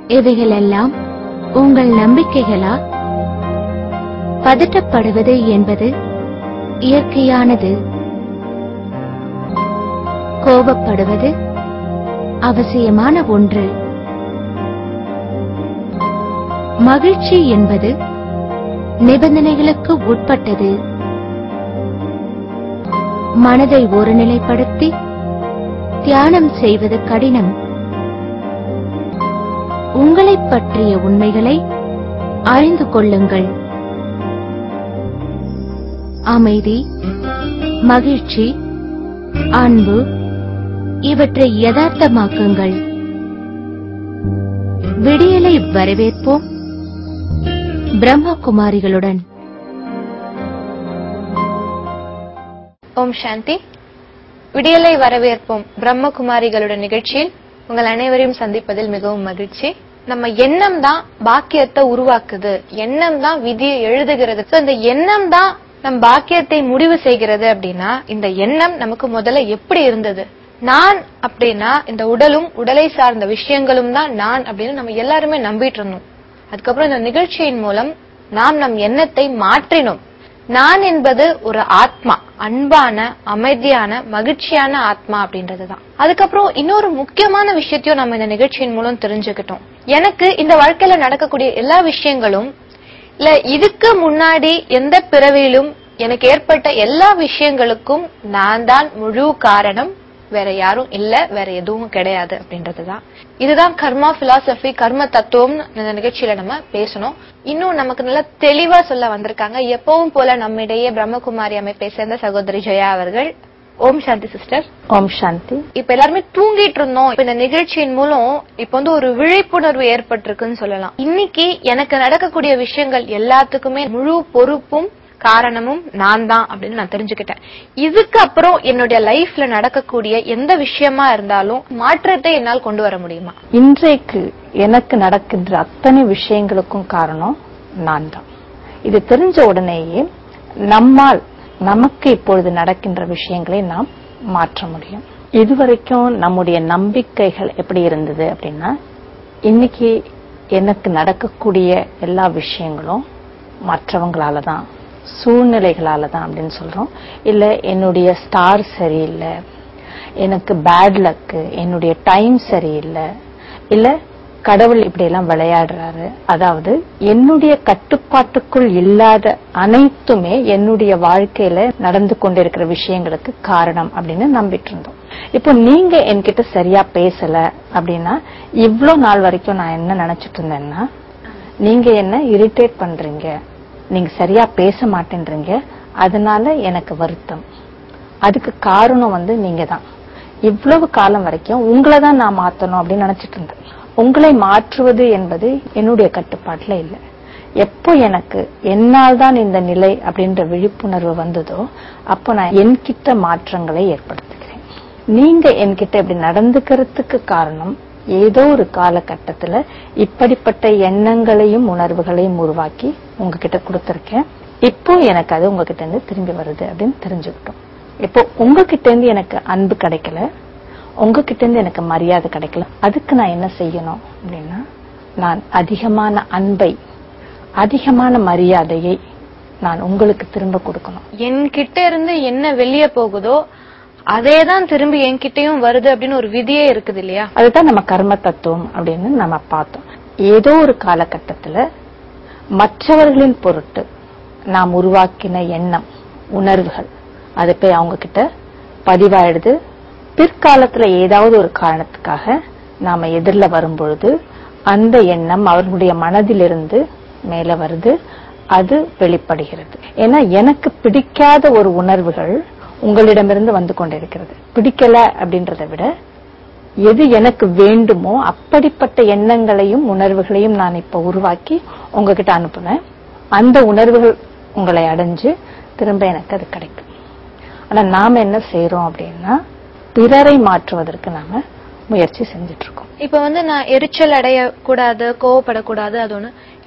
இவைகளெல்லாம் உங்கள் நம்பிக்கைகளா பதட்டப்படுவது என்பது இயற்கையானது கோபப்படுவது அவசியமான ஒன்று மகிழ்ச்சி என்பது நிபந்தனைகளுக்கு உட்பட்டது மனதை ஒருநிலைப்படுத்தி தியானம் செய்வது கடினம் உங்களைப் பற்றிய உண்மைகளை அறிந்து கொள்ளுங்கள் அமைதி மகிழ்ச்சி அன்பு இவற்றை யதார்த்தமாக்குங்கள் விடியலை வரவேற்போம் பிரம்மகுமாரிகளுடன் ஓம் சாந்தி விடியலை வரவேற்போம் பிரம்மகுமாரிகளுடன் நிகழ்ச்சியில் உங்கள் அனைவரையும் சந்திப்பதில் மிகவும் மகிழ்ச்சி நம்ம எண்ணம் தான் பாக்கியத்தை உருவாக்குது எண்ணம் தான் விதியை எழுதுகிறது So, இந்த எண்ணம் தான் நம் பாக்கியத்தை முடிவு செய்கிறது அப்படின்னா இந்த எண்ணம் நமக்கு முதல்ல எப்படி இருந்தது நான் அப்படின்னா இந்த உடலும் உடலை சார்ந்த விஷயங்களும் தான் நான் அப்படின்னு நம்ம எல்லாருமே நம்பிட்டு இருந்தோம் அதுக்கப்புறம் இந்த நிகழ்ச்சியின் மூலம் நாம் நம் எண்ணத்தை மாற்றினோம் நான் என்பது ஒரு ஆத்மா அன்பான அமைதியான மகிழ்ச்சியான ஆத்மா அப்படின்றதுதான் அதுக்கப்புறம் இன்னொரு முக்கியமான விஷயத்தையும் நம்ம இந்த நிகழ்ச்சியின் மூலம் தெரிஞ்சுக்கிட்டோம் எனக்கு இந்த வாழ்க்கையில நடக்கக்கூடிய எல்லா விஷயங்களும் இல்ல இதுக்கு முன்னாடி எந்த பிறவியிலும் எனக்கு ஏற்பட்ட எல்லா விஷயங்களுக்கும் நான் தான் முழு காரணம் வேற யாரும் இல்ல வேற எதுவும் கிடையாது அப்படின்றதுதான் இதுதான் கர்மா பிலாசபி கர்ம தத்துவம் இந்த நிகழ்ச்சியில நம்ம பேசணும் இன்னும் நமக்கு நல்லா தெளிவா சொல்ல வந்திருக்காங்க எப்பவும் போல நம்மிடையே பிரம்மகுமாரி அமைப்பை சேர்ந்த சகோதரி ஜெயா அவர்கள் ஓம் சாந்தி சிஸ்டர் ஓம் சாந்தி இப்ப எல்லாருமே தூங்கிட்டு இருந்தோம் இப்ப இந்த நிகழ்ச்சியின் மூலம் இப்ப வந்து ஒரு விழிப்புணர்வு ஏற்பட்டிருக்குன்னு சொல்லலாம் இன்னைக்கு எனக்கு நடக்கக்கூடிய விஷயங்கள் எல்லாத்துக்குமே முழு பொறுப்பும் காரணமும் நான் தான் அப்படின்னு நான் தெரிஞ்சுக்கிட்டேன் இதுக்கு அப்புறம் என்னுடைய லைஃப்ல நடக்கக்கூடிய எந்த விஷயமா இருந்தாலும் மாற்றத்தை என்னால் கொண்டு வர முடியுமா இன்றைக்கு எனக்கு நடக்கின்ற அத்தனை விஷயங்களுக்கும் காரணம் நான் தான் இது தெரிஞ்ச உடனேயே நம்மால் நமக்கு இப்பொழுது நடக்கின்ற விஷயங்களை நாம் மாற்ற முடியும் இதுவரைக்கும் நம்முடைய நம்பிக்கைகள் எப்படி இருந்தது அப்படின்னா இன்னைக்கு எனக்கு நடக்கக்கூடிய எல்லா விஷயங்களும் மற்றவங்களால தான் சூழ்நிலைகளால தான் அப்படின்னு சொல்றோம் இல்ல என்னுடைய ஸ்டார் சரியில்லை எனக்கு பேட் லக்கு என்னுடைய டைம் சரியில்லை இல்ல கடவுள் இப்படி எல்லாம் விளையாடுறாரு அதாவது என்னுடைய கட்டுப்பாட்டுக்குள் இல்லாத அனைத்துமே என்னுடைய வாழ்க்கையில நடந்து கொண்டிருக்கிற விஷயங்களுக்கு காரணம் அப்படின்னு நம்பிட்டு இருந்தோம் இப்போ நீங்க என்கிட்ட சரியா பேசல அப்படின்னா இவ்ளோ நாள் வரைக்கும் நான் என்ன நினைச்சிட்டு இருந்தேன்னா நீங்க என்ன இரிட்டேட் பண்றீங்க நீங்க சரியா பேச மாட்டேன்றீங்க அதனால எனக்கு வருத்தம் அதுக்கு காரணம் வந்து நீங்க தான் இவ்வளவு காலம் வரைக்கும் உங்களை தான் நான் மாத்தணும் அப்படின்னு நினைச்சிட்டு இருந்தேன் உங்களை மாற்றுவது என்பது என்னுடைய கட்டுப்பாட்டுல இல்லை எப்போ எனக்கு என்னால் தான் இந்த நிலை அப்படின்ற விழிப்புணர்வு வந்ததோ அப்போ நான் என்கிட்ட மாற்றங்களை ஏற்படுத்துகிறேன் நீங்க என்கிட்ட இப்படி நடந்துக்கிறதுக்கு காரணம் ஏதோ ஒரு காலகட்டத்துல இப்படிப்பட்ட எண்ணங்களையும் உணர்வுகளையும் உருவாக்கி உங்ககிட்ட கொடுத்திருக்கேன் இப்போ எனக்கு அது உங்ககிட்ட இருந்து திரும்பி வருது அப்படின்னு தெரிஞ்சுக்கிட்டோம் இப்போ உங்ககிட்ட இருந்து எனக்கு அன்பு கிடைக்கல உங்ககிட்ட இருந்து எனக்கு மரியாதை கிடைக்கல அதுக்கு நான் என்ன செய்யணும் அப்படின்னா நான் அதிகமான அன்பை அதிகமான மரியாதையை நான் உங்களுக்கு திரும்ப கொடுக்கணும் என்கிட்ட இருந்து என்ன வெளியே போகுதோ அதே தான் திரும்பி என்கிட்டயும் வருது அப்படின்னு ஒரு விதியே இருக்குது இல்லையா அதுதான் நம்ம கர்ம தத்துவம் அப்படின்னு நம்ம பார்த்தோம் ஏதோ ஒரு காலகட்டத்துல மற்றவர்களின் பொருட்டு நாம் உருவாக்கின எண்ணம் உணர்வுகள் அது போய் அவங்க கிட்ட பதிவாயிடுது பிற்காலத்துல ஏதாவது ஒரு காரணத்துக்காக நாம எதிரில் வரும்பொழுது அந்த எண்ணம் அவர்களுடைய மனதிலிருந்து மேல வருது அது வெளிப்படுகிறது ஏன்னா எனக்கு பிடிக்காத ஒரு உணர்வுகள் உங்களிடமிருந்து வந்து கொண்டிருக்கிறது பிடிக்கல அப்படின்றத விட எது எனக்கு வேண்டுமோ அப்படிப்பட்ட எண்ணங்களையும் உணர்வுகளையும் நான் இப்ப உருவாக்கி உங்ககிட்ட அனுப்புவேன் அந்த உணர்வுகள் உங்களை அடைஞ்சு திரும்ப எனக்கு அது கிடைக்கும் ஆனா நாம என்ன செய்யறோம் அப்படின்னா பிறரை மாற்றுவதற்கு நாம முயற்சி செஞ்சுட்டு இருக்கோம் இப்ப வந்து நான் எரிச்சல் அடைய கூடாது கோவப்படக்கூடாது அது ஒண்ணு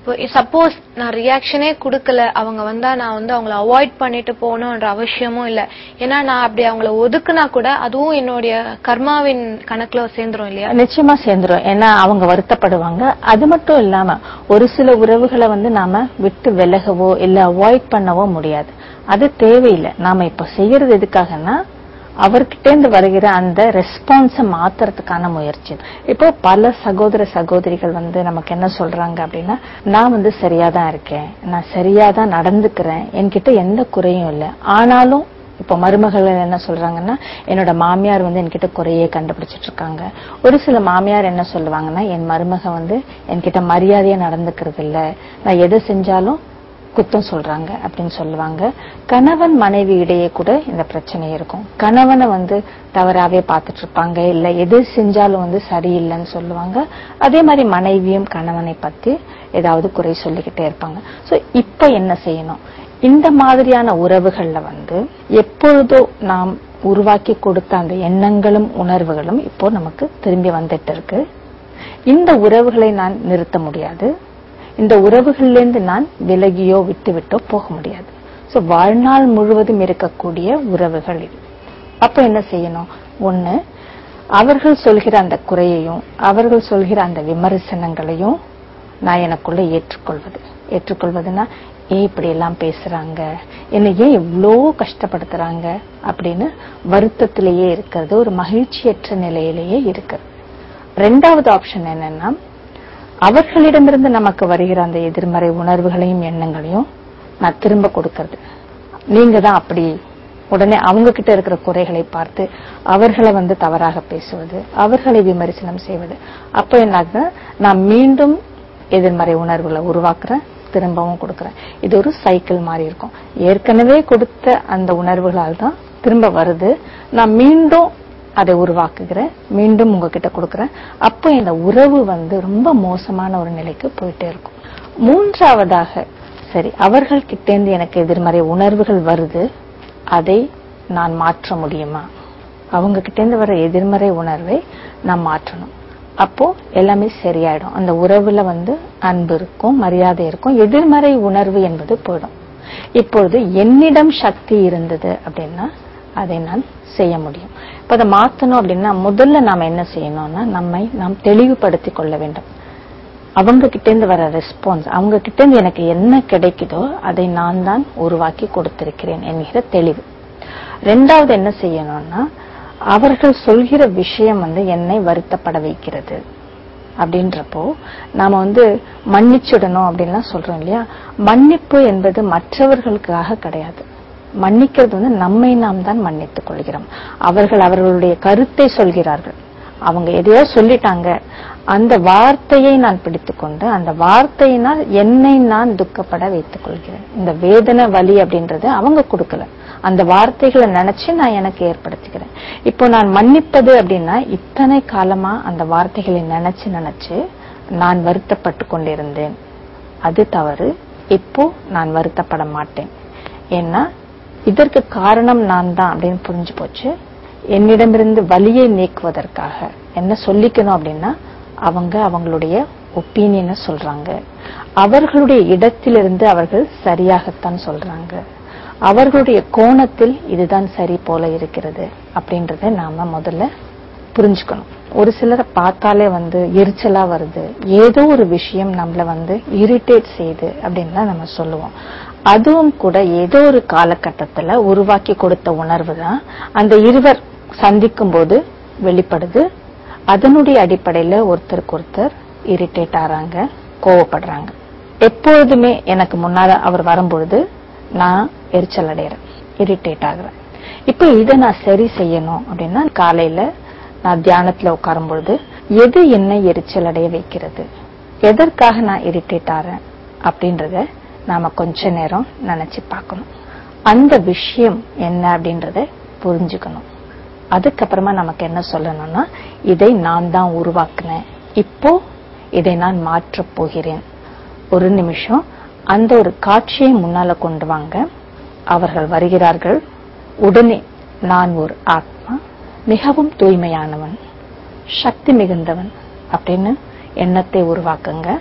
இப்போ சப்போஸ் நான் ரியாக்ஷனே கொடுக்கல அவங்க வந்தா நான் வந்து அவங்கள அவாய்ட் பண்ணிட்டு போகணும்ன்ற அவசியமும் இல்ல ஏன்னா நான் அப்படி அவங்கள ஒதுக்குனா கூட அதுவும் என்னுடைய கர்மாவின் கணக்குல சேர்ந்துரும் இல்லையா நிச்சயமா சேர்ந்துரும் ஏன்னா அவங்க வருத்தப்படுவாங்க அது மட்டும் இல்லாம ஒரு சில உறவுகளை வந்து நாம விட்டு விலகவோ இல்ல அவாய்ட் பண்ணவோ முடியாது அது தேவையில்லை நாம இப்ப செய்யறது எதுக்காகன்னா அவர்கிட்ட இருந்து வருகிற அந்த ரெஸ்பான்ஸ மாத்துறதுக்கான முயற்சி இப்போ பல சகோதர சகோதரிகள் வந்து நமக்கு என்ன சொல்றாங்க அப்படின்னா நான் வந்து சரியா தான் இருக்கேன் நான் சரியா தான் நடந்துக்கிறேன் என்கிட்ட எந்த குறையும் இல்லை ஆனாலும் இப்போ மருமகள் என்ன சொல்றாங்கன்னா என்னோட மாமியார் வந்து என்கிட்ட குறையே கண்டுபிடிச்சிட்டு இருக்காங்க ஒரு சில மாமியார் என்ன சொல்லுவாங்கன்னா என் மருமக வந்து என்கிட்ட மரியாதையா நடந்துக்கிறது இல்ல நான் எதை செஞ்சாலும் குத்தம் சொல்றாங்க அப்படின்னு சொல்லுவாங்க கணவன் மனைவி இடையே கூட இந்த பிரச்சனை இருக்கும் கணவனை வந்து தவறாவே பார்த்துட்டு இருப்பாங்க இல்ல எது செஞ்சாலும் வந்து சரியில்லைன்னு சொல்லுவாங்க அதே மாதிரி மனைவியும் கணவனை பத்தி ஏதாவது குறை சொல்லிக்கிட்டே இருப்பாங்க சோ இப்ப என்ன செய்யணும் இந்த மாதிரியான உறவுகள்ல வந்து எப்பொழுதோ நாம் உருவாக்கி கொடுத்த அந்த எண்ணங்களும் உணர்வுகளும் இப்போ நமக்கு திரும்பி வந்துட்டு இருக்கு இந்த உறவுகளை நான் நிறுத்த முடியாது இந்த உறவுகளிலிருந்து நான் விலகியோ விட்டு விட்டோ போக முடியாது சோ வாழ்நாள் முழுவதும் இருக்கக்கூடிய உறவுகள் இது அப்ப என்ன செய்யணும் ஒண்ணு அவர்கள் சொல்கிற அந்த குறையையும் அவர்கள் சொல்கிற அந்த விமர்சனங்களையும் நான் எனக்குள்ள ஏற்றுக்கொள்வது ஏற்றுக்கொள்வதுன்னா ஏன் இப்படி எல்லாம் பேசுறாங்க என்னை ஏன் இவ்வளோ கஷ்டப்படுத்துறாங்க அப்படின்னு வருத்தத்திலேயே இருக்கிறது ஒரு மகிழ்ச்சியற்ற நிலையிலேயே இருக்கிறது ரெண்டாவது ஆப்ஷன் என்னன்னா அவர்களிடமிருந்து நமக்கு வருகிற அந்த எதிர்மறை உணர்வுகளையும் எண்ணங்களையும் நான் திரும்ப கொடுக்கறது நீங்க தான் அப்படி உடனே அவங்க கிட்ட இருக்கிற குறைகளை பார்த்து அவர்களை வந்து தவறாக பேசுவது அவர்களை விமர்சனம் செய்வது அப்ப என்ன நான் மீண்டும் எதிர்மறை உணர்வுகளை உருவாக்குறேன் திரும்பவும் கொடுக்கறேன் இது ஒரு சைக்கிள் மாதிரி இருக்கும் ஏற்கனவே கொடுத்த அந்த உணர்வுகளால் தான் திரும்ப வருது நான் மீண்டும் அதை உருவாக்குகிறேன் மீண்டும் உங்ககிட்ட கொடுக்கறேன் அப்போ இந்த உறவு வந்து ரொம்ப மோசமான ஒரு நிலைக்கு போயிட்டே இருக்கும் மூன்றாவதாக சரி அவர்கள் கிட்டேந்து எனக்கு எதிர்மறை உணர்வுகள் வருது அதை நான் மாற்ற முடியுமா அவங்க கிட்டேந்து வர எதிர்மறை உணர்வை நான் மாற்றணும் அப்போ எல்லாமே சரியாயிடும் அந்த உறவுல வந்து அன்பு இருக்கும் மரியாதை இருக்கும் எதிர்மறை உணர்வு என்பது போயிடும் இப்பொழுது என்னிடம் சக்தி இருந்தது அப்படின்னா அதை நான் செய்ய முடியும் இப்ப அதை மாத்தணும் அப்படின்னா முதல்ல நாம என்ன செய்யணும்னா நம்மை நாம் தெளிவுபடுத்திக் கொள்ள வேண்டும் அவங்க கிட்ட இருந்து வர ரெஸ்பான்ஸ் அவங்க கிட்ட இருந்து எனக்கு என்ன கிடைக்குதோ அதை நான் தான் உருவாக்கி கொடுத்திருக்கிறேன் என்கிற தெளிவு ரெண்டாவது என்ன செய்யணும்னா அவர்கள் சொல்கிற விஷயம் வந்து என்னை வருத்தப்பட வைக்கிறது அப்படின்றப்போ நாம வந்து மன்னிச்சுடணும் அப்படின்லாம் சொல்றோம் இல்லையா மன்னிப்பு என்பது மற்றவர்களுக்காக கிடையாது மன்னிக்கிறது வந்து நம்மை நாம் தான் மன்னித்துக் கொள்கிறோம் அவர்கள் அவர்களுடைய கருத்தை சொல்கிறார்கள் அவங்க எதையோ சொல்லிட்டாங்க அந்த வார்த்தையை நான் பிடித்துக்கொண்டு அந்த வார்த்தையினால் என்னை நான் துக்கப்பட வைத்துக் கொள்கிறேன் இந்த வேதனை வலி அப்படின்றது அவங்க கொடுக்கல அந்த வார்த்தைகளை நினைச்சு நான் எனக்கு ஏற்படுத்திக்கிறேன் இப்போ நான் மன்னிப்பது அப்படின்னா இத்தனை காலமா அந்த வார்த்தைகளை நினைச்சு நினைச்சு நான் வருத்தப்பட்டு கொண்டிருந்தேன் அது தவறு இப்போ நான் வருத்தப்பட மாட்டேன் ஏன்னா இதற்கு காரணம் நான் தான் அப்படின்னு புரிஞ்சு போச்சு என்னிடமிருந்து வலியை நீக்குவதற்காக என்ன சொல்லிக்கணும் அப்படின்னா அவங்க அவங்களுடைய ஒப்பீனியனை சொல்றாங்க அவர்களுடைய இடத்திலிருந்து அவர்கள் சரியாகத்தான் சொல்றாங்க அவர்களுடைய கோணத்தில் இதுதான் சரி போல இருக்கிறது அப்படின்றத நாம முதல்ல புரிஞ்சுக்கணும் ஒரு சிலரை பார்த்தாலே வந்து எரிச்சலா வருது ஏதோ ஒரு விஷயம் நம்மள வந்து இரிட்டேட் செய்யுது அப்படின்னு நம்ம சொல்லுவோம் அதுவும் கூட ஏதோ ஒரு காலகட்டத்துல உருவாக்கி கொடுத்த உணர்வு தான் அந்த இருவர் சந்திக்கும் போது வெளிப்படுது அதனுடைய அடிப்படையில ஒருத்தருக்கு ஒருத்தர் இரிட்டேட் ஆறாங்க கோவப்படுறாங்க எப்பொழுதுமே எனக்கு முன்னால அவர் வரும்பொழுது நான் எரிச்சல் அடைகிறேன் இரிட்டேட் ஆகுறேன் இப்ப இதை நான் சரி செய்யணும் அப்படின்னா காலையில நான் தியானத்துல உட்காரும் பொழுது எது என்னை எரிச்சல் அடைய வைக்கிறது எதற்காக நான் இரிட்டேட் ஆறேன் அப்படின்றத நாம கொஞ்ச நேரம் நினைச்சு பார்க்கணும் அந்த விஷயம் என்ன அப்படின்றத புரிஞ்சுக்கணும் அதுக்கப்புறமா நமக்கு என்ன சொல்லணும்னா இதை நான் தான் உருவாக்குனேன் இப்போ இதை நான் மாற்றப் போகிறேன் ஒரு நிமிஷம் அந்த ஒரு காட்சியை முன்னால கொண்டு வாங்க அவர்கள் வருகிறார்கள் உடனே நான் ஒரு ஆத்மா மிகவும் தூய்மையானவன் சக்தி மிகுந்தவன் அப்படின்னு எண்ணத்தை உருவாக்குங்க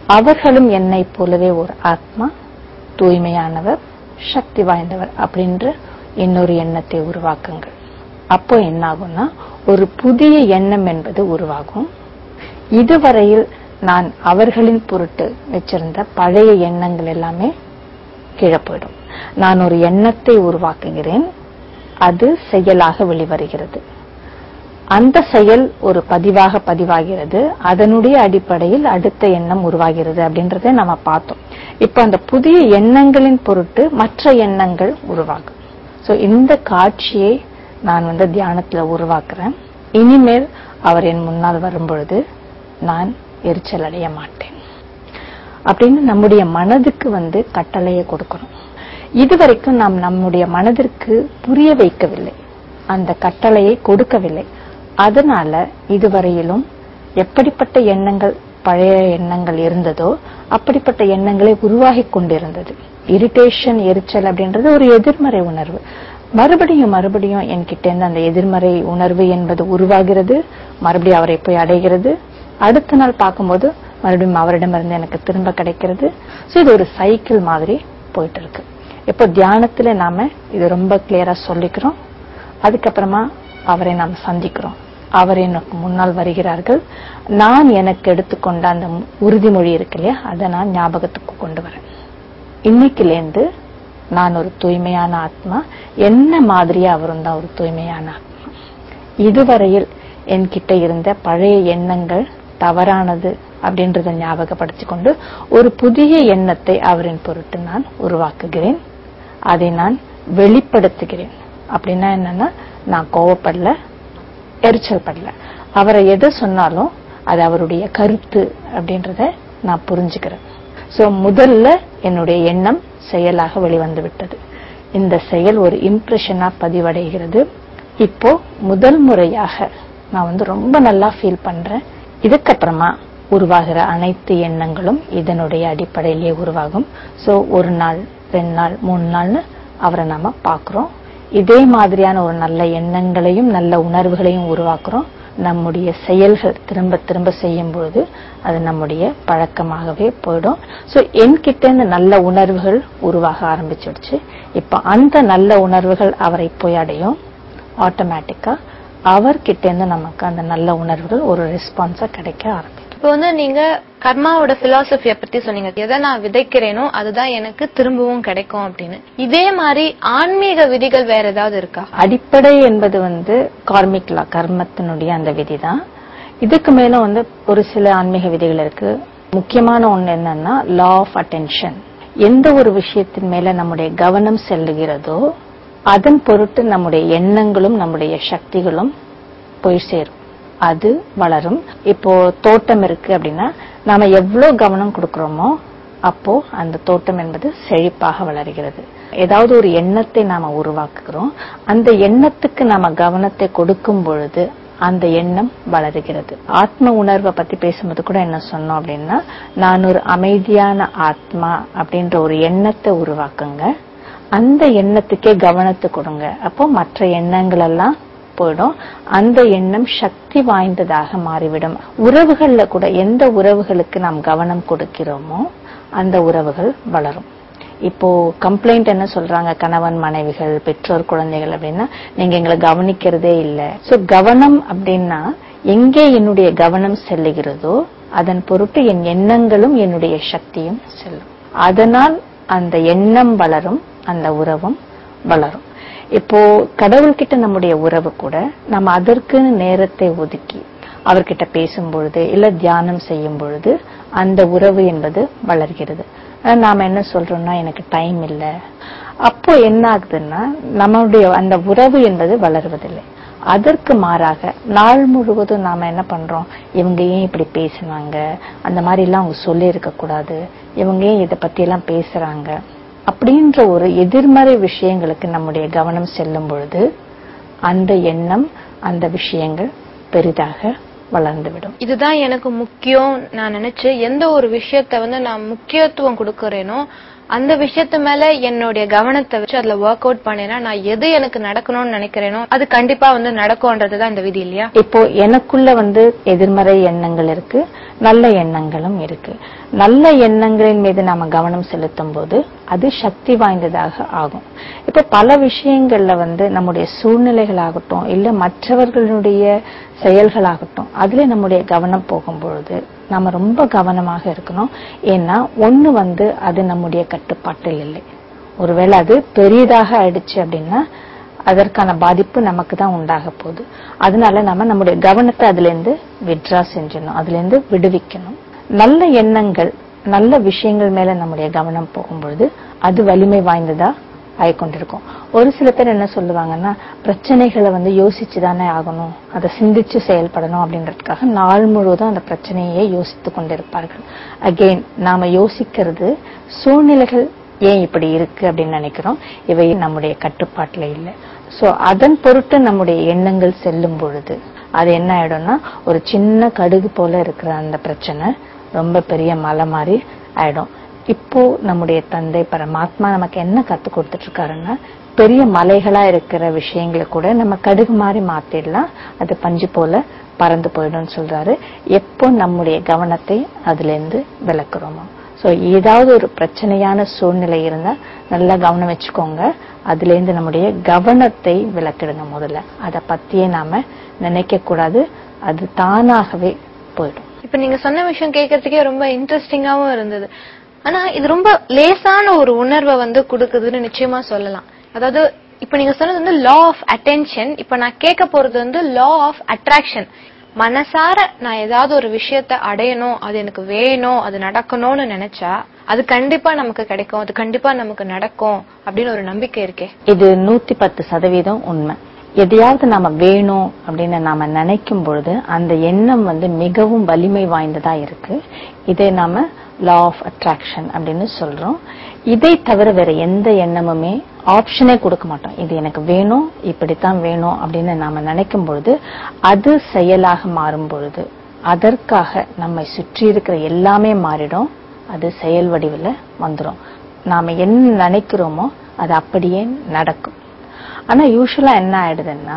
அவர்களும் என்னைப் போலவே ஒரு ஆத்மா தூய்மையானவர் சக்தி வாய்ந்தவர் அப்படின்ற இன்னொரு எண்ணத்தை உருவாக்குங்கள் அப்போ என்ன ஆகும்னா ஒரு புதிய எண்ணம் என்பது உருவாகும் இதுவரையில் நான் அவர்களின் பொருட்டு வச்சிருந்த பழைய எண்ணங்கள் எல்லாமே கீழே போயிடும் நான் ஒரு எண்ணத்தை உருவாக்குகிறேன் அது செயலாக வெளிவருகிறது அந்த செயல் ஒரு பதிவாக பதிவாகிறது அதனுடைய அடிப்படையில் அடுத்த எண்ணம் உருவாகிறது அப்படின்றத நம்ம பார்த்தோம் இப்ப அந்த புதிய எண்ணங்களின் பொருட்டு மற்ற எண்ணங்கள் உருவாகும் சோ இந்த காட்சியை நான் வந்து தியானத்துல உருவாக்குறேன் இனிமேல் அவர் என் முன்னால் வரும்பொழுது நான் எரிச்சல் அடைய மாட்டேன் அப்படின்னு நம்முடைய மனதுக்கு வந்து கட்டளையை கொடுக்கணும் இதுவரைக்கும் நாம் நம்முடைய மனதிற்கு புரிய வைக்கவில்லை அந்த கட்டளையை கொடுக்கவில்லை அதனால இதுவரையிலும் எப்படிப்பட்ட எண்ணங்கள் பழைய எண்ணங்கள் இருந்ததோ அப்படிப்பட்ட எண்ணங்களை உருவாகி கொண்டிருந்தது இரிட்டேஷன் எரிச்சல் அப்படின்றது ஒரு எதிர்மறை உணர்வு மறுபடியும் மறுபடியும் என்கிட்ட இருந்து அந்த எதிர்மறை உணர்வு என்பது உருவாகிறது மறுபடியும் அவரை போய் அடைகிறது அடுத்த நாள் பார்க்கும்போது மறுபடியும் அவரிடமிருந்து எனக்கு திரும்ப கிடைக்கிறது சோ இது ஒரு சைக்கிள் மாதிரி போயிட்டு இருக்கு இப்போ தியானத்துல நாம இது ரொம்ப கிளியரா சொல்லிக்கிறோம் அதுக்கப்புறமா அவரை நாம் சந்திக்கிறோம் அவர் எனக்கு முன்னால் வருகிறார்கள் நான் எனக்கு எடுத்துக்கொண்ட அந்த உறுதிமொழி இருக்கு இல்லையா அதை நான் ஞாபகத்துக்கு கொண்டு வரேன் இன்னைக்குலேருந்து நான் ஒரு தூய்மையான ஆத்மா என்ன மாதிரியா அவரும் தான் ஒரு தூய்மையான ஆத்மா இதுவரையில் என்கிட்ட இருந்த பழைய எண்ணங்கள் தவறானது அப்படின்றத ஞாபகப்படுத்தி கொண்டு ஒரு புதிய எண்ணத்தை அவரின் பொருட்டு நான் உருவாக்குகிறேன் அதை நான் வெளிப்படுத்துகிறேன் அப்படின்னா என்னன்னா நான் கோவப்படல எரிச்சல் படல அவரை எது சொன்னாலும் அது அவருடைய கருத்து அப்படின்றத நான் புரிஞ்சுக்கிறேன் சோ முதல்ல என்னுடைய எண்ணம் செயலாக வெளிவந்து விட்டது இந்த செயல் ஒரு இம்ப்ரெஷனா பதிவடைகிறது இப்போ முதல் முறையாக நான் வந்து ரொம்ப நல்லா ஃபீல் பண்றேன் இதுக்கப்புறமா உருவாகிற அனைத்து எண்ணங்களும் இதனுடைய அடிப்படையிலேயே உருவாகும் சோ ஒரு நாள் ரெண்டு நாள் மூணு நாள்னு அவரை நாம பாக்குறோம் இதே மாதிரியான ஒரு நல்ல எண்ணங்களையும் நல்ல உணர்வுகளையும் உருவாக்குறோம் நம்முடைய செயல்கள் திரும்ப திரும்ப செய்யும் பொழுது அது நம்முடைய பழக்கமாகவே போயிடும் சோ என்கிட்ட இருந்து நல்ல உணர்வுகள் உருவாக ஆரம்பிச்சிடுச்சு இப்ப அந்த நல்ல உணர்வுகள் அவரை போய் அடையும் ஆட்டோமேட்டிக்கா அவர்கிட்ட இருந்து நமக்கு அந்த நல்ல உணர்வுகள் ஒரு ரெஸ்பான்ஸா கிடைக்க ஆரம்பிக்கும் இப்போ வந்து நீங்க கர்மாவோட பிலாசபிய பத்தி சொன்னீங்க எதை நான் விதைக்கிறேனோ அதுதான் எனக்கு திரும்பவும் கிடைக்கும் அப்படின்னு இதே மாதிரி ஆன்மீக விதிகள் வேற ஏதாவது இருக்கா அடிப்படை என்பது வந்து கார்மிக் லா கர்மத்தினுடைய அந்த விதிதான் இதுக்கு மேல வந்து ஒரு சில ஆன்மீக விதிகள் இருக்கு முக்கியமான ஒண்ணு என்னன்னா லா ஆஃப் அட்டென்ஷன் எந்த ஒரு விஷயத்தின் மேல நம்முடைய கவனம் செல்லுகிறதோ அதன் பொருட்டு நம்முடைய எண்ணங்களும் நம்முடைய சக்திகளும் போய் சேரும் அது வளரும் இப்போ தோட்டம் இருக்கு அப்படின்னா நாம எவ்வளவு கவனம் கொடுக்கறோமோ அப்போ அந்த தோட்டம் என்பது செழிப்பாக வளர்கிறது ஏதாவது ஒரு எண்ணத்தை நாம உருவாக்குகிறோம் அந்த எண்ணத்துக்கு நாம கவனத்தை கொடுக்கும் பொழுது அந்த எண்ணம் வளருகிறது ஆத்ம உணர்வை பத்தி பேசும்போது கூட என்ன சொன்னோம் அப்படின்னா நான் ஒரு அமைதியான ஆத்மா அப்படின்ற ஒரு எண்ணத்தை உருவாக்குங்க அந்த எண்ணத்துக்கே கவனத்தை கொடுங்க அப்போ மற்ற எண்ணங்கள் எல்லாம் போயிடும் அந்த எண்ணம் சக்தி வாய்ந்ததாக மாறிவிடும் உறவுகள்ல கூட எந்த உறவுகளுக்கு நாம் கவனம் கொடுக்கிறோமோ அந்த உறவுகள் வளரும் இப்போ கம்ப்ளைண்ட் என்ன சொல்றாங்க கணவன் மனைவிகள் பெற்றோர் குழந்தைகள் அப்படின்னா நீங்க எங்களை கவனிக்கிறதே இல்ல சோ கவனம் அப்படின்னா எங்கே என்னுடைய கவனம் செல்லுகிறதோ அதன் பொருட்டு என் எண்ணங்களும் என்னுடைய சக்தியும் செல்லும் அதனால் அந்த எண்ணம் வளரும் அந்த உறவும் வளரும் இப்போ கடவுள்கிட்ட நம்முடைய உறவு கூட நம்ம அதற்குன்னு நேரத்தை ஒதுக்கி அவர்கிட்ட பேசும் பொழுது இல்ல தியானம் செய்யும் பொழுது அந்த உறவு என்பது வளர்கிறது ஆனா, நாம என்ன சொல்றோம்னா எனக்கு டைம் இல்ல அப்போ என்ன ஆகுதுன்னா நம்மளுடைய அந்த உறவு என்பது வளருவதில்லை அதற்கு மாறாக நாள் முழுவதும் நாம என்ன பண்றோம் இவங்க ஏன் இப்படி பேசினாங்க அந்த மாதிரி எல்லாம் அவங்க சொல்லி இருக்க கூடாது இவங்க ஏன் இதை பத்தி எல்லாம் பேசுறாங்க அப்படின்ற ஒரு எதிர்மறை விஷயங்களுக்கு நம்முடைய கவனம் செல்லும் பொழுது அந்த எண்ணம் அந்த விஷயங்கள் பெரிதாக வளர்ந்துவிடும் இதுதான் எனக்கு முக்கியம் நான் நினைச்சு எந்த ஒரு விஷயத்த வந்து நான் முக்கியத்துவம் கொடுக்கறேனோ அந்த விஷயத்து மேல என்னுடைய கவனத்தை வச்சு அதுல ஒர்க் அவுட் பண்ணேன்னா நான் எது எனக்கு நடக்கணும்னு நினைக்கிறேனோ அது கண்டிப்பா வந்து நடக்கும்ன்றதுதான் இந்த விதி இல்லையா இப்போ எனக்குள்ள வந்து எதிர்மறை எண்ணங்கள் இருக்கு நல்ல எண்ணங்களும் இருக்கு நல்ல எண்ணங்களின் மீது நாம கவனம் செலுத்தும் போது அது சக்தி வாய்ந்ததாக ஆகும் இப்ப பல விஷயங்கள்ல வந்து நம்முடைய சூழ்நிலைகளாகட்டும் இல்ல மற்றவர்களுடைய செயல்களாகட்டும் அதுல நம்முடைய கவனம் போகும் பொழுது நாம ரொம்ப கவனமாக இருக்கணும் ஏன்னா ஒண்ணு வந்து அது நம்முடைய கட்டுப்பாட்டில் இல்லை ஒருவேளை அது பெரியதாக ஆயிடுச்சு அப்படின்னா அதற்கான பாதிப்பு நமக்கு தான் உண்டாக போகுது அதனால நம்ம நம்முடைய கவனத்தை அதுல இருந்து விட்ரா செஞ்சிடணும் அதுல இருந்து விடுவிக்கணும் நல்ல எண்ணங்கள் நல்ல விஷயங்கள் மேல நம்முடைய கவனம் போகும்பொழுது அது வலிமை வாய்ந்ததா ஆயிக்கொண்டிருக்கும் ஒரு சில பேர் என்ன சொல்லுவாங்கன்னா பிரச்சனைகளை வந்து யோசிச்சு தானே ஆகணும் அதை சிந்திச்சு செயல்படணும் அப்படின்றதுக்காக நாள் முழுவதும் அந்த பிரச்சனையே யோசித்துக் கொண்டிருப்பார்கள் அகெயின் நாம யோசிக்கிறது சூழ்நிலைகள் ஏன் இப்படி இருக்கு அப்படின்னு நினைக்கிறோம் இவை நம்முடைய கட்டுப்பாட்டுல இல்லை சோ அதன் பொருட்டு நம்முடைய எண்ணங்கள் செல்லும் பொழுது அது என்ன ஆயிடும்னா ஒரு சின்ன கடுகு போல இருக்கிற அந்த பிரச்சனை ரொம்ப பெரிய மலை மாதிரி ஆயிடும் இப்போ நம்முடைய தந்தை பரமாத்மா நமக்கு என்ன கத்து கொடுத்துட்டு இருக்காருன்னா பெரிய மலைகளா இருக்கிற விஷயங்களை கூட நம்ம கடுகு மாதிரி மாத்திடலாம் அது பஞ்சு போல பறந்து போயிடும்னு சொல்றாரு எப்போ நம்முடைய கவனத்தை அதுல இருந்து விளக்குறோமோ சோ ஏதாவது ஒரு பிரச்சனையான சூழ்நிலை இருந்தா நல்லா கவனம் வச்சுக்கோங்க அதுல இருந்து நம்முடைய கவனத்தை விளக்கிடுங்க முதல்ல அத பத்தியே நாம நினைக்க கூடாது அது தானாகவே போயிடும் இப்ப நீங்க சொன்ன விஷயம் கேட்கறதுக்கே ரொம்ப இன்ட்ரெஸ்டிங்காவும் இருந்தது ஆனா இது ரொம்ப லேசான ஒரு உணர்வை வந்து கொடுக்குதுன்னு நிச்சயமா சொல்லலாம் அதாவது இப்ப நீங்க சொன்னது வந்து லா ஆஃப் அட்டென்ஷன் இப்ப நான் கேட்க போறது வந்து லா ஆஃப் அட்ராக்ஷன் மனசார நான் ஏதாவது ஒரு விஷயத்த அடையணும் அது எனக்கு வேணும் அது நடக்கணும்னு நினைச்சா அது கண்டிப்பா நமக்கு கிடைக்கும் அது கண்டிப்பா நமக்கு நடக்கும் அப்படின்னு ஒரு நம்பிக்கை இருக்கே இது நூத்தி பத்து சதவீதம் உண்மை எதையாவது நாம வேணும் அப்படின்னு நாம நினைக்கும் பொழுது அந்த எண்ணம் வந்து மிகவும் வலிமை வாய்ந்ததா இருக்கு இதை நாம லா ஆஃப் அட்ராக்ஷன் அப்படின்னு சொல்றோம் இதை தவிர வேற எந்த எண்ணமுமே ஆப்ஷனே கொடுக்க மாட்டோம் இது எனக்கு வேணும் இப்படித்தான் வேணும் அப்படின்னு நாம நினைக்கும் பொழுது அது செயலாக மாறும் பொழுது அதற்காக நம்மை சுற்றி இருக்கிற எல்லாமே மாறிடும் அது செயல் வடிவில் வந்துடும் நாம என்ன நினைக்கிறோமோ அது அப்படியே நடக்கும் ஆனா யூஸ்வலா என்ன ஆயிடுதுன்னா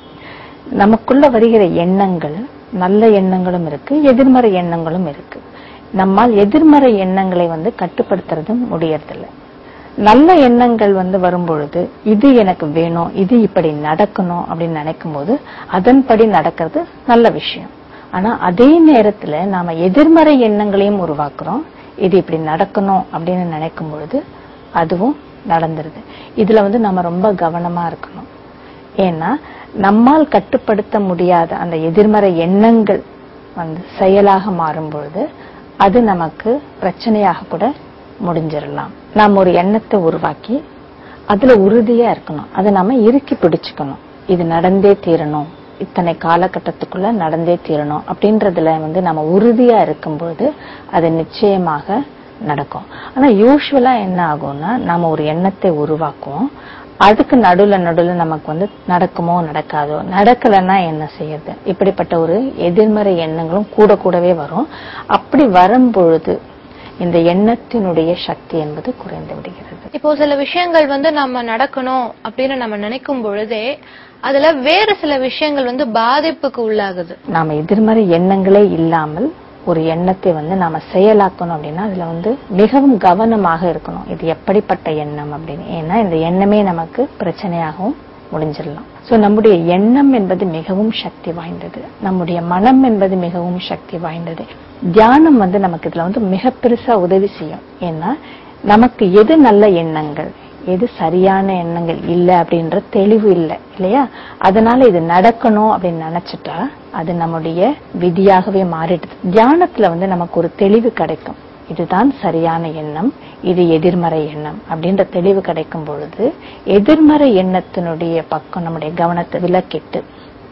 நமக்குள்ள வருகிற எண்ணங்கள் நல்ல எண்ணங்களும் இருக்கு எதிர்மறை எண்ணங்களும் இருக்கு நம்மால் எதிர்மறை எண்ணங்களை வந்து கட்டுப்படுத்துறது முடியறதில்ல நல்ல எண்ணங்கள் வந்து வரும்பொழுது இது எனக்கு வேணும் இது இப்படி நடக்கணும் அப்படின்னு நினைக்கும் போது அதன்படி நடக்கிறது நல்ல விஷயம் ஆனா அதே நேரத்துல நாம எதிர்மறை எண்ணங்களையும் உருவாக்குறோம் இது இப்படி நடக்கணும் அப்படின்னு நினைக்கும் பொழுது அதுவும் நடந்துருது இதுல வந்து நம்ம ரொம்ப கவனமா இருக்கணும் ஏன்னா நம்மால் கட்டுப்படுத்த முடியாத அந்த எதிர்மறை எண்ணங்கள் வந்து செயலாக மாறும் பொழுது அது நமக்கு பிரச்சனையாக கூட முடிஞ்சிடலாம் நாம் ஒரு எண்ணத்தை உருவாக்கி அதுல உறுதியா இருக்கணும் அதை நாம இறுக்கி பிடிச்சுக்கணும் இது நடந்தே தீரணும் இத்தனை காலகட்டத்துக்குள்ள நடந்தே தீரணும் அப்படின்றதுல வந்து நம்ம உறுதியா இருக்கும்போது அது நிச்சயமாக நடக்கும் ஆனா யூஸ்வலா என்ன ஆகும்னா நாம ஒரு எண்ணத்தை உருவாக்குவோம் அதுக்கு நடுவுல நடுவுல நமக்கு வந்து நடக்குமோ நடக்காதோ நடக்கலைன்னா என்ன செய்யறது இப்படிப்பட்ட ஒரு எதிர்மறை எண்ணங்களும் கூட கூடவே வரும் அப்படி வரும் பொழுது இந்த எண்ணத்தினுடைய சக்தி என்பது குறைந்து விடுகிறது இப்போ சில விஷயங்கள் வந்து நம்ம நடக்கணும் அப்படின்னு நம்ம நினைக்கும் பொழுதே அதுல வேறு சில விஷயங்கள் வந்து பாதிப்புக்கு உள்ளாகுது நாம எதிர்மறை எண்ணங்களே இல்லாமல் ஒரு எண்ணத்தை வந்து நாம செயலாக்கணும் அப்படின்னா அதுல வந்து மிகவும் கவனமாக இருக்கணும் இது எப்படிப்பட்ட எண்ணம் அப்படின்னு ஏன்னா இந்த எண்ணமே நமக்கு பிரச்சனையாகவும் முடிஞ்சிடலாம் சோ நம்முடைய எண்ணம் என்பது மிகவும் சக்தி வாய்ந்தது நம்முடைய மனம் என்பது மிகவும் சக்தி வாய்ந்தது தியானம் வந்து நமக்கு இதுல வந்து மிக பெருசா உதவி செய்யும் ஏன்னா நமக்கு எது நல்ல எண்ணங்கள் எது சரியான எண்ணங்கள் இல்ல அப்படின்ற தெளிவு இல்லை இல்லையா அதனால இது நடக்கணும் அப்படின்னு நினைச்சிட்டா அது நம்முடைய விதியாகவே மாறிடுது தியானத்துல வந்து நமக்கு ஒரு தெளிவு கிடைக்கும் இதுதான் சரியான எண்ணம் இது எதிர்மறை எண்ணம் அப்படின்ற தெளிவு கிடைக்கும் பொழுது எதிர்மறை எண்ணத்தினுடைய பக்கம் நம்முடைய கவனத்தை விலக்கிட்டு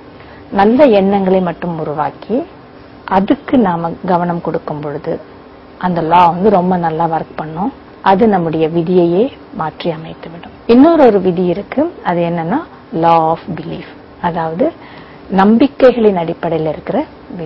நல்ல எண்ணங்களை மட்டும் உருவாக்கி அதுக்கு நாம கவனம் கொடுக்கும் பொழுது அந்த லா வந்து ரொம்ப நல்லா ஒர்க் பண்ணும் அது நம்முடைய விதியையே மாற்றி அமைத்து விடும் இன்னொரு ஒரு விதி இருக்கு அது என்னன்னா லா ஆஃப் பிலீஃப் அதாவது நம்பிக்கைகளின் அடிப்படையில் இருக்கிற விதி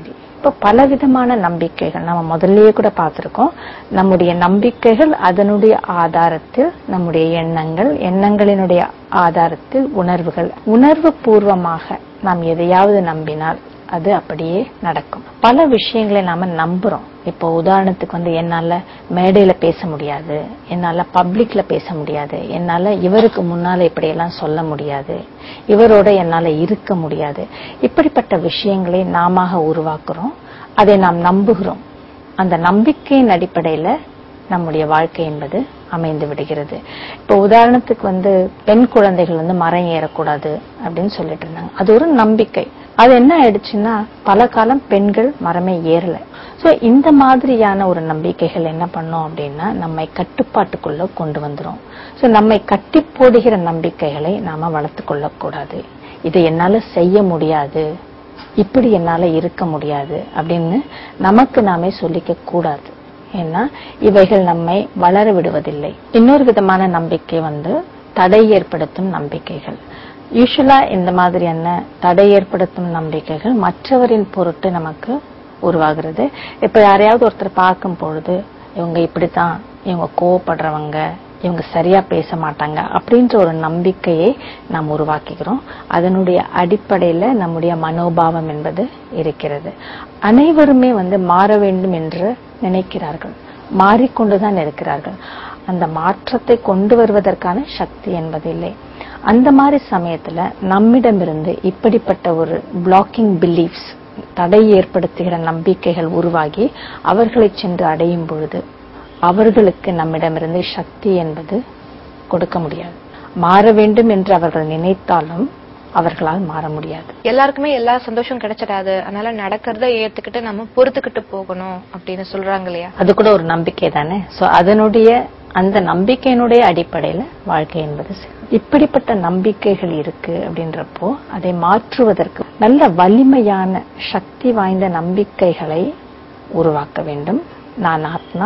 இப்ப பலவிதமான நம்பிக்கைகள் நம்ம முதல்லயே கூட பார்த்திருக்கோம் நம்முடைய நம்பிக்கைகள் அதனுடைய ஆதாரத்தில் நம்முடைய எண்ணங்கள் எண்ணங்களினுடைய ஆதாரத்தில் உணர்வுகள் உணர்வு பூர்வமாக நாம் எதையாவது நம்பினால் அது அப்படியே நடக்கும் பல விஷயங்களை நாம நம்புறோம் இப்போ உதாரணத்துக்கு வந்து என்னால மேடையில பேச முடியாது என்னால பப்ளிக்ல பேச முடியாது என்னால இவருக்கு முன்னால இப்படியெல்லாம் சொல்ல முடியாது இவரோட என்னால இருக்க முடியாது இப்படிப்பட்ட விஷயங்களை நாம உருவாக்குறோம் அதை நாம் நம்புகிறோம் அந்த நம்பிக்கையின் அடிப்படையில நம்முடைய வாழ்க்கை என்பது அமைந்து விடுகிறது இப்போ உதாரணத்துக்கு வந்து பெண் குழந்தைகள் வந்து மரம் ஏறக்கூடாது அப்படின்னு சொல்லிட்டு இருந்தாங்க அது ஒரு நம்பிக்கை அது என்ன ஆயிடுச்சுன்னா பல காலம் பெண்கள் மரமே ஏறல சோ இந்த மாதிரியான ஒரு நம்பிக்கைகள் என்ன பண்ணோம் அப்படின்னா நம்மை கட்டுப்பாட்டுக்குள்ள கொண்டு வந்துரும் சோ நம்மை கட்டி போடுகிற நம்பிக்கைகளை நாம வளர்த்து கொள்ளக்கூடாது இதை என்னால செய்ய முடியாது இப்படி என்னால இருக்க முடியாது அப்படின்னு நமக்கு நாமே சொல்லிக்க கூடாது ஏன்னா இவைகள் நம்மை வளர விடுவதில்லை இன்னொரு விதமான நம்பிக்கை வந்து தடை ஏற்படுத்தும் நம்பிக்கைகள் யூஸ்வலா இந்த மாதிரியான தடை ஏற்படுத்தும் நம்பிக்கைகள் மற்றவரின் பொருட்டு நமக்கு உருவாகிறது இப்ப யாரையாவது ஒருத்தர் பார்க்கும் பொழுது இவங்க இப்படித்தான் இவங்க கோவப்படுறவங்க இவங்க சரியா பேச மாட்டாங்க அப்படின்ற ஒரு நம்பிக்கையை நாம் உருவாக்கிக்கிறோம் அதனுடைய அடிப்படையில நம்முடைய மனோபாவம் என்பது இருக்கிறது அனைவருமே வந்து மாற வேண்டும் என்று நினைக்கிறார்கள் மாறிக்கொண்டுதான் இருக்கிறார்கள் அந்த மாற்றத்தை கொண்டு வருவதற்கான சக்தி என்பது இல்லை அந்த மாதிரி சமயத்துல நம்மிடமிருந்து இப்படிப்பட்ட ஒரு பிளாக்கிங் பிலீஃப்ஸ் தடை ஏற்படுத்துகிற நம்பிக்கைகள் உருவாகி அவர்களை சென்று அடையும் பொழுது அவர்களுக்கு நம்மிடமிருந்து சக்தி என்பது கொடுக்க முடியாது மாற வேண்டும் என்று அவர்கள் நினைத்தாலும் அவர்களால் மாற முடியாது எல்லாருக்குமே எல்லா சந்தோஷம் கிடைச்சிடாது அதனால நடக்கிறத ஏத்துக்கிட்டு நம்ம பொறுத்துக்கிட்டு போகணும் அப்படின்னு சொல்றாங்க இல்லையா அது கூட ஒரு நம்பிக்கை தானே சோ அதனுடைய அந்த நம்பிக்கையினுடைய அடிப்படையில வாழ்க்கை என்பது செல்லும். இப்படிப்பட்ட நம்பிக்கைகள் இருக்கு அப்படின்றப்போ அதை மாற்றுவதற்கு நல்ல வலிமையான சக்தி வாய்ந்த நம்பிக்கைகளை உருவாக்க வேண்டும் நான் ஆத்மா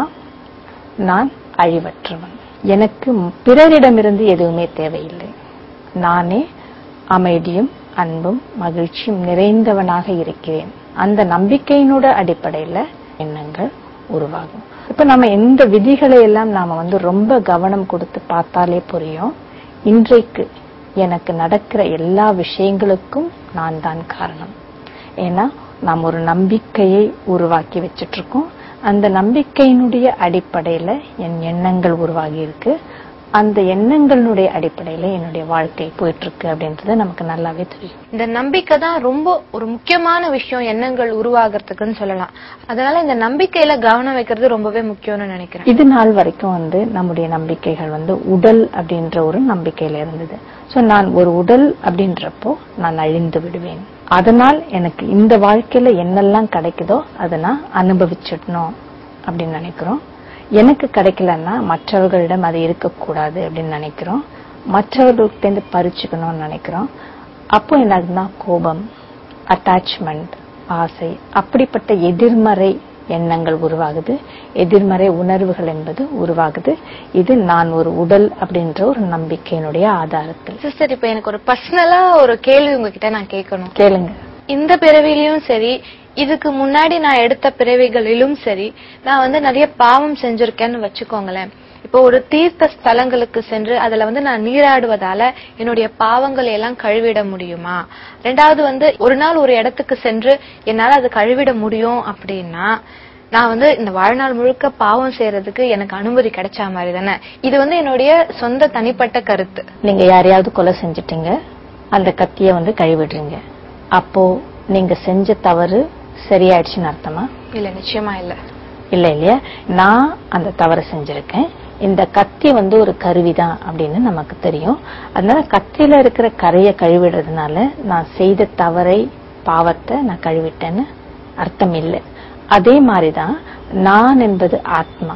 நான் அழிவற்றவன் எனக்கு பிறரிடமிருந்து எதுவுமே தேவையில்லை நானே அமைதியும் அன்பும் மகிழ்ச்சியும் நிறைந்தவனாக இருக்கிறேன் அந்த நம்பிக்கையினோட அடிப்படையில எண்ணங்கள் உருவாகும் இப்ப நம்ம இந்த விதிகளை எல்லாம் நாம வந்து ரொம்ப கவனம் கொடுத்து பார்த்தாலே புரியும் இன்றைக்கு எனக்கு நடக்கிற எல்லா விஷயங்களுக்கும் நான் தான் காரணம் ஏன்னா நாம் ஒரு நம்பிக்கையை உருவாக்கி வச்சிட்டு இருக்கோம் அந்த நம்பிக்கையினுடைய அடிப்படையில என் எண்ணங்கள் உருவாகி இருக்கு அந்த எண்ணங்களினுடைய அடிப்படையில என்னுடைய வாழ்க்கை போயிட்டு இருக்கு அப்படின்றது நமக்கு நல்லாவே தெரியும் இந்த நம்பிக்கை தான் ரொம்ப ஒரு முக்கியமான விஷயம் எண்ணங்கள் உருவாகிறதுக்குன்னு சொல்லலாம் அதனால இந்த நம்பிக்கையில கவனம் வைக்கிறது ரொம்பவே முக்கியம்னு நினைக்கிறேன் இது நாள் வரைக்கும் வந்து நம்முடைய நம்பிக்கைகள் வந்து உடல் அப்படின்ற ஒரு நம்பிக்கையில இருந்தது சோ நான் ஒரு உடல் அப்படின்றப்போ நான் அழிந்து விடுவேன் அதனால் எனக்கு இந்த வாழ்க்கையில என்னெல்லாம் கிடைக்குதோ அதை நான் அனுபவிச்சிடணும் அப்படின்னு நினைக்கிறோம் எனக்கு கிடைக்கலன்னா மற்றவர்களிடம் அது இருக்கக்கூடாது அப்படின்னு நினைக்கிறோம் மற்றவர்கள்ட்ட பறிச்சுக்கணும்னு நினைக்கிறோம் அப்போ என்ன கோபம் அட்டாச்மெண்ட் ஆசை அப்படிப்பட்ட எதிர்மறை எண்ணங்கள் உருவாகுது எதிர்மறை உணர்வுகள் என்பது உருவாகுது இது நான் ஒரு உடல் அப்படின்ற ஒரு நம்பிக்கையினுடைய ஆதாரத்தில் சிஸ்டர் இப்ப எனக்கு ஒரு பர்சனலா ஒரு கேள்வி உங்ககிட்ட நான் கேட்கணும் கேளுங்க இந்த பிறவிலையும் சரி இதுக்கு முன்னாடி நான் எடுத்த பிறவிகளிலும் சரி நான் வந்து நிறைய பாவம் செஞ்சிருக்கேன்னு வச்சுக்கோங்களேன் இப்போ ஒரு தீர்த்த ஸ்தலங்களுக்கு சென்று அதுல வந்து நான் நீராடுவதால என்னுடைய பாவங்களை எல்லாம் கழுவிட முடியுமா ரெண்டாவது வந்து ஒரு நாள் ஒரு இடத்துக்கு சென்று என்னால அது கழுவிட முடியும் அப்படின்னா நான் வந்து இந்த வாழ்நாள் முழுக்க பாவம் செய்யறதுக்கு எனக்கு அனுமதி கிடைச்ச மாதிரி தானே இது வந்து என்னுடைய சொந்த தனிப்பட்ட கருத்து நீங்க யாரையாவது கொலை செஞ்சிட்டீங்க அந்த கத்திய வந்து கழுவிடுறீங்க அப்போ நீங்க செஞ்ச தவறு சரியாயிடுச்சுன்னு அர்த்தமா இல்ல நிச்சயமா இல்ல இல்ல இல்லையா நான் அந்த தவறு செஞ்சிருக்கேன் இந்த கத்தி வந்து ஒரு கருவிதான் அப்படின்னு நமக்கு தெரியும் அதனால கத்தியில இருக்கிற கரையை கழுவிடுறதுனால நான் செய்த தவறை பாவத்தை நான் கழுவிட்டேன்னு அர்த்தம் இல்லை அதே மாதிரிதான் நான் என்பது ஆத்மா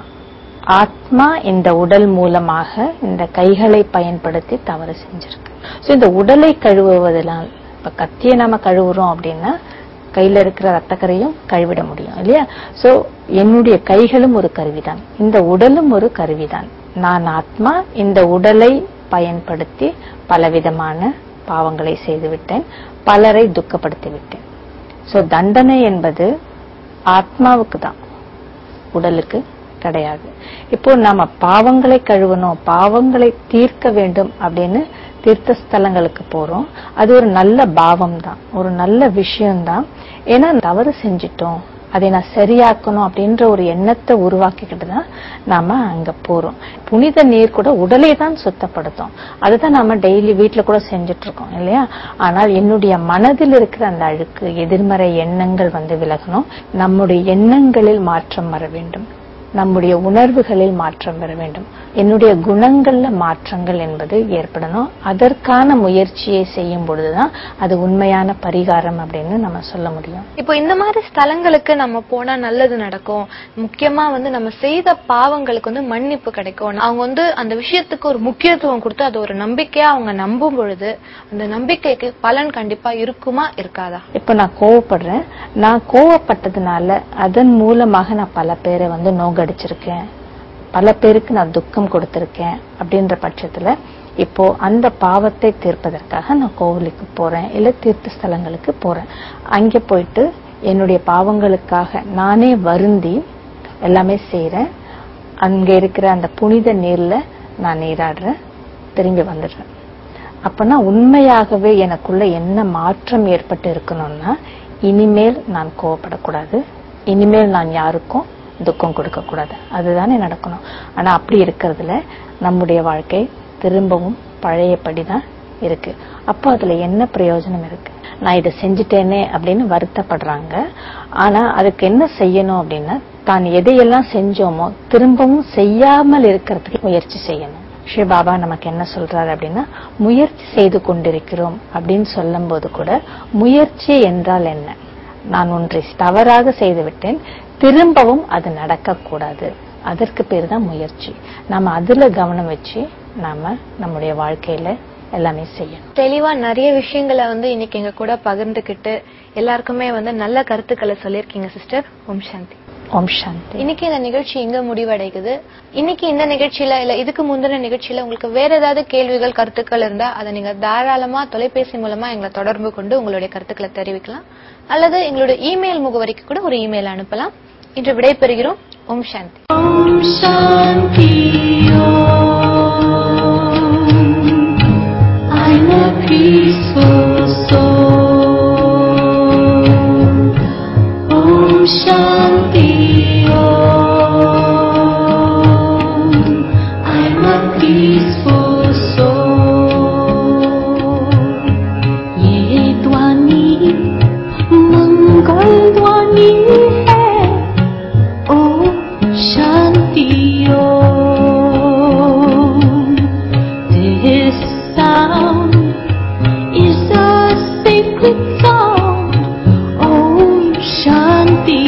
ஆத்மா இந்த உடல் மூலமாக இந்த கைகளை பயன்படுத்தி தவறு செஞ்சிருக்கு சோ இந்த உடலை கழுவுவதனால் இப்ப கத்தியை நாம கழுவுறோம் அப்படின்னா கையில இருக்கிற ரத்தக்கரையும் கழுவிட முடியும் இல்லையா சோ என்னுடைய கைகளும் ஒரு கருவிதான் இந்த உடலும் ஒரு கருவிதான் நான் ஆத்மா இந்த உடலை பயன்படுத்தி பலவிதமான பாவங்களை செய்து விட்டேன் பலரை துக்கப்படுத்தி விட்டேன் சோ தண்டனை என்பது ஆத்மாவுக்கு தான் உடலுக்கு கிடையாது இப்போ நம்ம பாவங்களை கழுவணும் பாவங்களை தீர்க்க வேண்டும் அப்படின்னு தீர்த்த ஸ்தலங்களுக்கு போறோம் அது ஒரு நல்ல பாவம் தான் ஒரு நல்ல விஷயம்தான் ஏன்னா தவறு செஞ்சிட்டோம் அதை நான் சரியாக்கணும் அப்படின்ற ஒரு எண்ணத்தை உருவாக்கிக்கிட்டு தான் நாம அங்க போறோம் புனித நீர் கூட உடலை தான் சுத்தப்படுத்தும் அதுதான் நாம டெய்லி வீட்ல கூட செஞ்சுட்டு இருக்கோம் இல்லையா ஆனால் என்னுடைய மனதில் இருக்கிற அந்த அழுக்கு எதிர்மறை எண்ணங்கள் வந்து விலகணும் நம்முடைய எண்ணங்களில் மாற்றம் வர வேண்டும் நம்முடைய உணர்வுகளில் மாற்றம் வர வேண்டும் என்னுடைய குணங்கள்ல மாற்றங்கள் என்பது ஏற்படணும் அதற்கான முயற்சியை செய்யும் பொழுதுதான் அது உண்மையான பரிகாரம் அப்படின்னு நம்ம சொல்ல முடியும் இப்போ இந்த மாதிரி ஸ்தலங்களுக்கு நம்ம போனா நல்லது நடக்கும் முக்கியமா வந்து நம்ம செய்த பாவங்களுக்கு வந்து மன்னிப்பு கிடைக்கும் அவங்க வந்து அந்த விஷயத்துக்கு ஒரு முக்கியத்துவம் கொடுத்து அது ஒரு நம்பிக்கையா அவங்க நம்பும் பொழுது அந்த நம்பிக்கைக்கு பலன் கண்டிப்பா இருக்குமா இருக்காதா இப்ப நான் கோவப்படுறேன் நான் கோவப்பட்டதுனால அதன் மூலமாக நான் பல பேரை வந்து நோகடிச்சிருக்கேன் பல பேருக்கு நான் துக்கம் கொடுத்திருக்கேன் அப்படின்ற பட்சத்துல இப்போ அந்த பாவத்தை தீர்ப்பதற்காக நான் கோவிலுக்கு போறேன் இல்ல தீர்த்த ஸ்தலங்களுக்கு போறேன் அங்க போயிட்டு என்னுடைய பாவங்களுக்காக நானே வருந்தி எல்லாமே செய்றேன் அங்க இருக்கிற அந்த புனித நீர்ல நான் நீராடுறேன் திரும்பி வந்துடுறேன் அப்பனா உண்மையாகவே எனக்குள்ள என்ன மாற்றம் ஏற்பட்டு இருக்கணும்னா இனிமேல் நான் கோவப்படக்கூடாது இனிமேல் நான் யாருக்கும் துக்கம் கொடுக்க கூடாது அதுதானே நடக்கணும் ஆனா அப்படி இருக்கிறதுல நம்முடைய வாழ்க்கை திரும்பவும் பழையபடி தான் இருக்கு அப்போ அதுல என்ன பிரயோஜனம் இருக்கு நான் இதை செஞ்சுட்டேனே அப்படின்னு வருத்தப்படுறாங்க ஆனா அதுக்கு என்ன செய்யணும் அப்படின்னா தான் எதையெல்லாம் செஞ்சோமோ திரும்பவும் செய்யாமல் இருக்கிறதுக்கு முயற்சி செய்யணும் ஸ்ரீ பாபா நமக்கு என்ன சொல்றாரு அப்படின்னா முயற்சி செய்து கொண்டிருக்கிறோம் அப்படின்னு சொல்லும் போது கூட முயற்சி என்றால் என்ன நான் ஒன்றை தவறாக செய்து விட்டேன் திரும்பவும் அது நடக்கக்கூடாது அதற்கு பேர் தான் முயற்சி நாம அதுல கவனம் வச்சு நாம நம்முடைய வாழ்க்கையில எல்லாமே செய்யணும் தெளிவா நிறைய விஷயங்களை வந்து இன்னைக்கு எங்க கூட பகிர்ந்துகிட்டு எல்லாருக்குமே வந்து நல்ல கருத்துக்களை சொல்லியிருக்கீங்க சிஸ்டர் ஓம் சாந்தி ஓம் சாந்தி இன்னைக்கு இந்த நிகழ்ச்சி இங்க முடிவடைகுது இன்னைக்கு இந்த நிகழ்ச்சியில இல்ல இதுக்கு முந்தின நிகழ்ச்சியில உங்களுக்கு வேற ஏதாவது கேள்விகள் கருத்துக்கள் இருந்தா அதை நீங்க தாராளமா தொலைபேசி மூலமா எங்களை தொடர்பு கொண்டு உங்களுடைய கருத்துக்களை தெரிவிக்கலாம் அல்லது எங்களுடைய இமெயில் முகவரிக்கு கூட ஒரு இமெயில் அனுப்பலாம் இன்று விடைபெறுகிறோம் ஓம் சாந்தி I'm a peaceful soul. Om Shanti Om. I'm a peaceful soul. ये ध्वनि मंगल ध्वनि है ओम शांति ओम This sound is a sacred sound. Om Shanti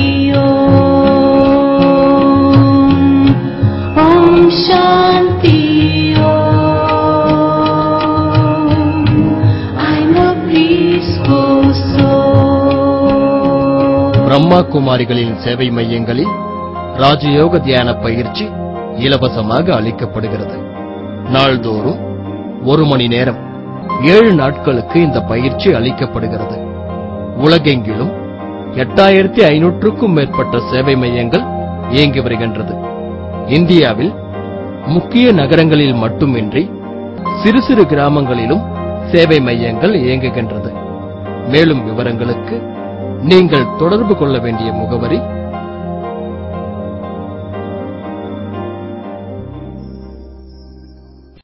Om. Om Shanti Om. I'm a peaceful soul. Brahma குமாரிகளின் சேவை மையங்களில் ராஜயோக தியான பயிற்சி இலவசமாக அளிக்கப்படுகிறது நாள்தோறும் ஒரு மணி நேரம் ஏழு நாட்களுக்கு இந்த பயிற்சி அளிக்கப்படுகிறது உலகெங்கிலும் எட்டாயிரத்தி ஐநூற்றுக்கும் மேற்பட்ட சேவை மையங்கள் இயங்கி வருகின்றது இந்தியாவில் முக்கிய நகரங்களில் மட்டுமின்றி சிறு சிறு கிராமங்களிலும் சேவை மையங்கள் இயங்குகின்றது மேலும் விவரங்களுக்கு நீங்கள் தொடர்பு கொள்ள வேண்டிய முகவரி